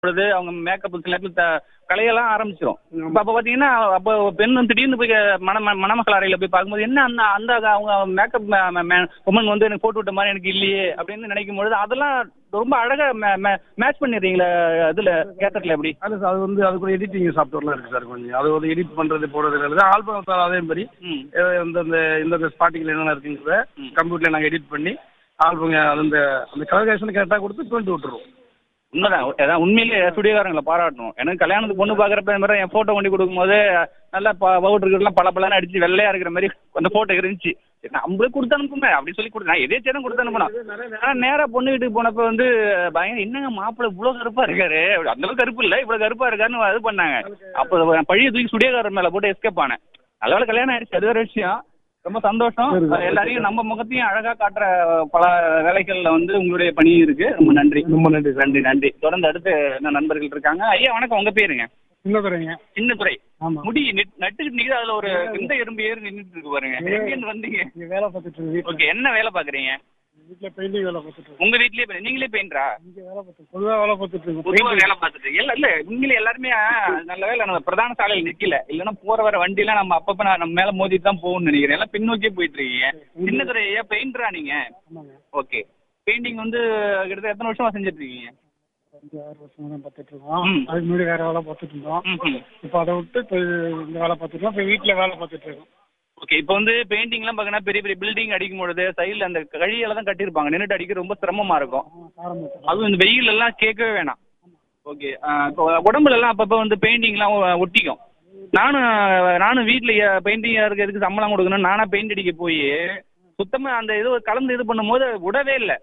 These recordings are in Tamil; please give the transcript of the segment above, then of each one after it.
பொழுது அவங்க மேக்கப் சில நேரத்தில் த- கலையெல்லாம் ஆரம்பிச்சிடும் இப்போ அப்போ பார்த்தீங்கன்னா அப்போ பெண் வந்து திடீர்னு போய் மண ம- மணமக்கள் அறையில் போய் பார்க்கும்போது என்ன அந்த அந்த அவங்க மேக்கப் உமன் வந்து எனக்கு போட்டு விட்ட மாதிரி எனக்கு இல்லையே அப்படின்னு நினைக்கும் பொழுது அதெல்லாம் ரொம்ப அழகா மேட்ச் பண்ணிடுறீங்களா இதுல கேசட்ல எப்படி அது சார் அது வந்து அதுக்கு ஒரு எடிட்டிங் சாஃப்ட்வேர்லாம் இருக்குது சார் கொஞ்சம் அது வந்து எடிட் பண்ணுறது போடுறது இல்லை ஆல்பம் சார் அதே மாதிரி ம் அஹ் இந்த இந்த இந்த ஸ்பாட்டிங்கில் என்னென்ன இருக்குங்கிறத ம். கம்ப்யூட்டரில் நாங்கள் எடிட் பண்ணி ஆல்பம் அது அந்த அந்த கலர்கேஷன் கரெக்டாக கொடுத்து டுவெண்ட்டி விட்டுருவோம் உண்மைதான் அதான் உண்மையிலேயே ஸ்டுடியோக்காரங்களை பாராட்டணும் எனக்கு கல்யாணத்துக்கு பொண்ணு பார்க்குறப்ப இந்த மாதிரி என் ஃபோட்டோ கொண்டு கொடுக்கும்போது நல்லா பவுடருக்குலாம் பல பலன்னு அடிச்சு வெள்ளையா இருக்கிற மாதிரி அந்த ஃபோட்டோ இருந்துச்சு சரி, நம்மளே கொடுத்து அனுப்புமே அப்படின்னு சொல்லி கொடுத்து நான் எதே தான் கொடுத்து அனுப்பணும் ஆனா நேரா பொண்ணு வீட்டுக்கு போனப்ப வந்து பயங்கர என்னங்க மாப்பிள்ளை இவ்வளவு கருப்பா இருக்காரு அந்த அளவுக்கு கருப்பு இல்ல இவ்வளவு கருப்பா இருக்காருன்னு இது பண்ணாங்க அப்போ நான் பழிய தூக்கி ஸ்டுடியோக்காரர் மேல போட்டு எஸ்கேப் ஆனேன் அதனால கல்யாணம் ஆயிடுச்சு அது வேற விஷயம் ரொம்ப சந்தோஷம் எல்லாரையும் நம்ம முகத்தையும் அழகா காட்டுற பல வேலைகள்ல வந்து உங்களுடைய பணி இருக்கு ரொம்ப நன்றி ரொம்ப நன்றி சார் நன்றி நன்றி தொடர்ந்து அடுத்து என்ன நண்பர்கள் இருக்காங்க ஐயா வணக்கம் உங்க பேருங்க இன்னும் குறைங்க சின்ன துறை ஆமாம் முடி நெட்- நட்டுக்கிட்டு நிக்குது அதுல ஒரு இந்த எறும்பு ஏறி நின்னுட்டு இருக்கு பாருங்க எங்கேருந்து வந்தீங்க இங்கே வேலை பார்த்துட்டு இருக்கோம் வீட்டில் ஓகே என்ன வேலை பாக்குறீங்க வீட்டில் பெயிண்டிங் வேலை பார்த்துட்டு இருக்கோம் உங்க வீட்லயே பெ- நீங்களே பெயிண்டரா இங்கே வேலை பார்த்து பொதுவாக வேலை பார்த்துட்டு இருக்கோம் பொதுவா வேலை பார்த்துட்டு இல்ல இல்ல உண்மையில எல்லாருமே நல்ல வேலை நம்ம பிரதான சாலையில் நிக்கல இல்லைன்னா போற வர வண்டிலாம் நம்ம அப்பப்ப நான் நம்ம மேல மோதிட்டு தான் போகும்னு நினைக்கிறேன் எல்லாம் பின்னோக்கியே போயிட்டு இருக்கீங்க சின்ன துறை ஐயா பெயிண்டரா நீங்க ஆமாங்க ஓகே பெயிண்டிங் வந்து கிட்டத்தட்ட எத்தனை வருஷமா செஞ்சுட்டு இருக்கீங்க அஞ்சு ஆறு வருஷமா தான் பார்த்துட்டு இருக்கோம் ம். அதுக்கு முன்னாடி வேற வேலை பார்த்துட்டு இருந்தோம் ம், ம். இப்போ அதை விட்டு இப்போ இந்த வேலை பார்த்துட்டு இருக்கோம் இப்போ வீட்டில் வேலை பார்த்துட்டு இருக்கோம் ஓகே இப்போ வந்து பெயிண்டிங்லாம் பார்த்தீங்கன்னா பெரிய பெரிய பில்டிங் அடிக்கும் பொழுது சைடில் அந்த கழியெல்லாம் தான் கட்டியிருப்பாங்க நின்றுட்டு அடிக்க ரொம்ப சிரமமா இருக்கும் ஆரம்பிச்சோம் அதுவும் இந்த வெயில் எல்லாம் கேட்கவே வேணாம் ஓகே இப்போ உடம்புல எல்லாம் அப்பப்போ வந்து பெயிண்டிங்லாம் ஒட்டிக்கும் நானும் நானும் வீட்டில் பெயிண்டிங் இருக்கிறதுக்கு சம்பளம் கொடுக்கணும் நானா பெயிண்ட் அடிக்க போய் சுத்தமாக அந்த இது கலந்து இது பண்ணும்போது விடவே இல்லை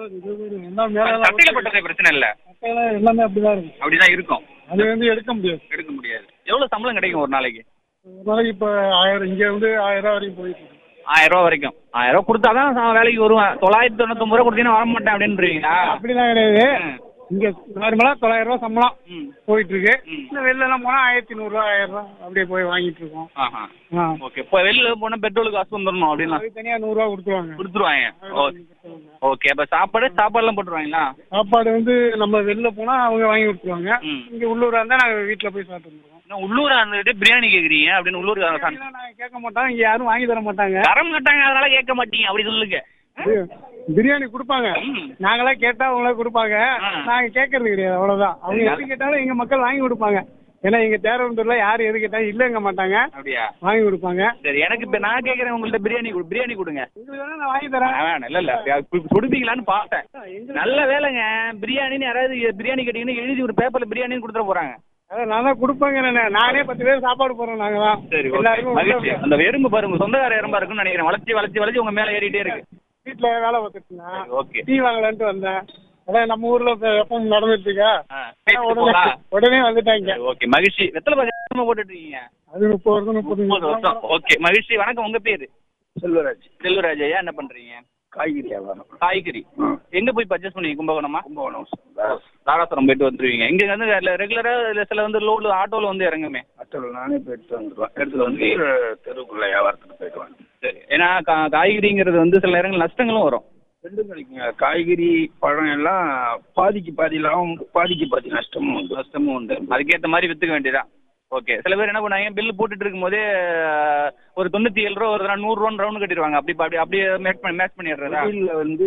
எல்லாம் மேலே சட்டையில் பட்டதே பிரச்சனை இல்லை சட்டையெல்லாம் எல்லாமே அப்படிதான் இருக்கும் அப்படிதான் இருக்கும் அது வந்து எடுக்க முடியாது எடுக்க முடியாது எவ்வளோ சம்பளம் கிடைக்கும் ஒரு நாளைக்கு ஒரு நாளைக்கு இப்போ ஆயிரம் இங்கே வந்து ஆயிரம் ரூபா வரைக்கும் போயிட்டு இருக்கு ஆயிரம் ரூபா வரைக்கும் ஆயிரம் ரூபா கொடுத்தா தான் நான் வேலைக்கு வருவேன் தொள்ளாயிரத்தி தொண்ணூத்தொம்பது ரூபா கொடுத்தீங்கன்னா வர மாட்டேன் அப்படின்றீங்களா அப்படிலாம் கிடையாது ம். இங்கே நார்மலாக தொள்ளாயிரம் ரூபா சம்பளம் ம் போயிட்டு இருக்கு ம். இந்த வெளிலலாம் போனால் ஆயிரத்தி நூறுரூவா ஆயிரம் ரூபா அப்படியே போய் வாங்கிட்டு இருக்கோம் ஆஹா ஆ ஓகே இப்போ வெளில போனால் பெட்ரோலுக்கு காசு வந்துடணும் அப்படின்னா அதுக்கு தனியாக நூறுரூவா கொடுத்துருவாங்க கொடுத்துருவாங்க ஓகே ஓகே அப்போ சாப்பாடு சாப்பாடுலாம் போட்டுருவாங்களா சாப்பாடு வந்து நம்ம வெளில போனால் அவங்க வாங்கி கொடுத்துருவாங்க ம் இங்கே உள்ளூராக இருந்தால் நாங்கள் வீட்டில் போய் சாப்பிட்டு வந்துடுவோம் இன்னும் உள்ளூர் இருந்துட்டு பிரியாணி கேட்குறீங்க அப்படின்னு உள்ளூர் நாங்கள் கேட்க மாட்டோம் இங்கே யாரும் வாங்கி தர மாட்டாங்க தர மாட்டாங்க அதனால கேட்க மாட்டீங்க அப்படி சொல்லுங்க பிரியாணி கொடுப்பாங்க ம். நாங்களா கேட்டா அவங்களே கொடுப்பாங்க ஆ. நாங்க கேட்கறது கிடையாது அவ்வளவுதான் அவங்க சரி. எது கேட்டாலும் எங்க மக்கள் வாங்கி கொடுப்பாங்க ஏன்னா எங்க தேரவந்தூர்ல யாரு எது கேட்டாலும் இல்லைங்க மாட்டாங்க அப்படியா வாங்கி கொடுப்பாங்க சரி எனக்கு இப்போ நான் கேட்குறேன் உங்கள்ட்ட பிரியாணி கொடு பிரியாணி கொடுங்க உங்களுக்கு வேணா நான் வாங்கி தரேன் ஆ, வேணாம் இல்லை இல்லை கொடுப்பீங்களான்னு பார்த்தேன் நல்ல வேலைங்க பிரியாணின்னு யாராவது பிரியாணி கேட்டீங்கன்னு எழுதி ஒரு பேப்பரில் பிரியாணின்னு கொடுத்துட போகிறாங்க அதான் நான் தான் கொடுப்பேங்க நானு. நானே பத்து பேர் சாப்பாடு போடுறோம் நாங்க தான் சரி ஓகே எல்லாருக்கும் மகிழ்ச்சி அந்த எறும்பு பாருங்க சொந்தக்கார எறும்பா இருக்குன்னு நினைக்கிறேன் வளர்ச்சி வளர்ச்சி வளர்ச்சி உங்க மேல ஏறிட்டே இருக்கு வீட்டுல வேலை பார்த்துட்டுனா சரி, ஓகே டீ வாங்கலான்ட்டு வந்தேன் அதான் நம்ம ஊர்ல இப்ப எப்பவும் நடந்துட்டு இருக்கா ஆ, அதான் பேசிட்டு உடனே போலாம். உடனே வந்துட்டாங்க சரி, ஓகே மகிழ்ச்சி வெத்தலை பாக்கு போட்டுட்டு இருக்கீங்க அது முப்பது வருஷம் முப்பது முப்பது வருஷம் ஓகே மகிழ்ச்சி வணக்கம் உங்க பேரு செல்வராஜ் செல்வராஜ் ஐயா என்ன பண்றீங்க காய்கறி வியாபாரம் காய்கறி எங்க போய் பர்ச்சேஸ் பண்ணி கும்பகோணமா கும்பகோணம் தாராசுரம் போயிட்டு வந்துருவீங்க இங்க வந்து ரெகுலரா சில வந்து லோடு ஆட்டோல வந்து இறங்குமே ஆட்டோவில் நானே போயிட்டு வந்துடுவேன் எடுத்துட்டு வந்து தெருவுக்குள்ள வியாபாரத்துக்கு போயிட்டு வாங்க சரி ஏன்னா கா- காய்கறிங்கிறது வந்து சில நேரங்கள் நஷ்டங்களும் வரும் ரெண்டும் கிடைக்குங்க காய்கறி பழம் எல்லாம் பாதிக்கு பாதி லாபம் உண்டு பாதிக்கு பாதி நஷ்டமும் உண்டு நஷ்டமும் உண்டு அதுக்கேற்ற மாதிரி வித்துக்க வேண்டியதான் ஓகே சில பேர் என்ன பண்ணாங்க பில்லு போட்டுட்டு இருக்கும்போதே அஹ், ஒரு தொண்ணூத்தி ஏழு ரூபா ஒரு தடவை நூறுரூவான்னு ரவுண்ட் கட்டிடுவாங்க அப்படி அப்படி அப்படியே மேட்ச் பண்ணி மேட்ச் பண்ணிடுறதா தொழிலில் வந்து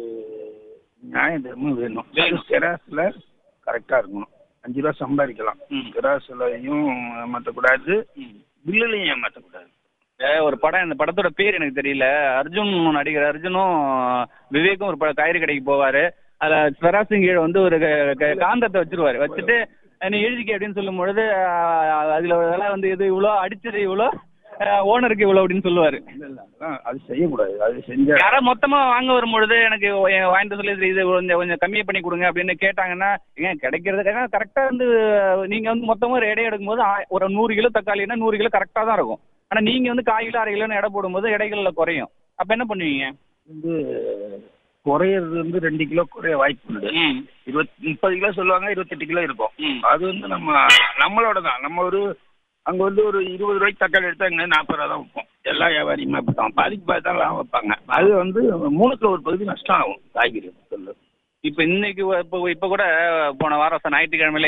நியாய தர்மம் வேணும் வேணும். தெராஸில் கரெக்டாக இருக்கணும் அஞ்சு ரூபா சம்பாதிக்கலாம் ம். தெராசுலையும் ஏமாற்றக்கூடாது ம். பில்லுலையும் ஏமாற்றக்கூடாது ஏ, ஒரு படம் இந்த படத்தோட பேர் எனக்கு தெரியல அர்ஜுன் நடிகர் அர்ஜுனும் விவேக்கும் ஒரு படம் காய்கறி கடைக்கு போவாரு அதுல ஸ்வராசிங் கீழே வந்து ஒரு க- க- காந்தத்தை வச்சிருவாரு வச்சுட்டு நீ எழுதிக்க அப்படின்னு சொல்லும் பொழுது அஹ், அதுல ஒரு விலை வந்து இது இவ்வளோ அடிச்சது இவ்வளோ ஓனருக்கு இவ்வளோ அப்படின்னு சொல்லுவாரு இல்லை இல்லை அதெல்லாம் அது செய்யக்கூடாது அது செஞ்சால் யாரோ மொத்தமா வாங்க வரும்பொழுது எனக்கு எ- வாங்கிட்டு சொல்லி இது- இது கொஞ்சம் கொஞ்சம் கம்மி பண்ணி கொடுங்க அப்படின்னு கேட்டாங்கன்னா ஏன் கிடைக்கிறதுக்காக கரெக்டா வந்து நீங்க வந்து மொத்தமா ஒரு எடை எடுக்கும்போது ஆ- ஒரு நூறு கிலோ தக்காளினா நூறு கிலோ கரெக்டா தான் இருக்கும் ஆனா நீங்க வந்து கால் கிலோ அரை கிலோன்னு எடை போடும்போது எடைகள்ல குறையும் அப்ப என்ன பண்ணுவீங்க வந்து குறையிறது வந்து ரெண்டு கிலோ குறைய வாய்ப்பு உண்டு ம் இருபத்தி முப்பது கிலோ சொல்லுவாங்க இருபத்தெட்டு கிலோ இருக்கும் ம். அது வந்து நம்ம நம்மளோட தான் நம்ம ஒரு அங்கே வந்து ஒரு இருபது ரூபாய்க்கு தக்காளி எடுத்தா இங்கே நாற்பது ரூபா தான் வைப்போம் எல்லா வியாபாரியுமே அப்படி தான் பாதிக்கு பாதி தான் லாபம் வைப்பாங்க அது வந்து மூணுத்துல ஒரு பகுதி நஷ்டம் ஆகும் காய்கறி பொறுத்தவரை. இப்ப இன்னைக்கு இப்போ இப்ப கூட போன வாரம் ஞாயிற்றுக்கிழமையில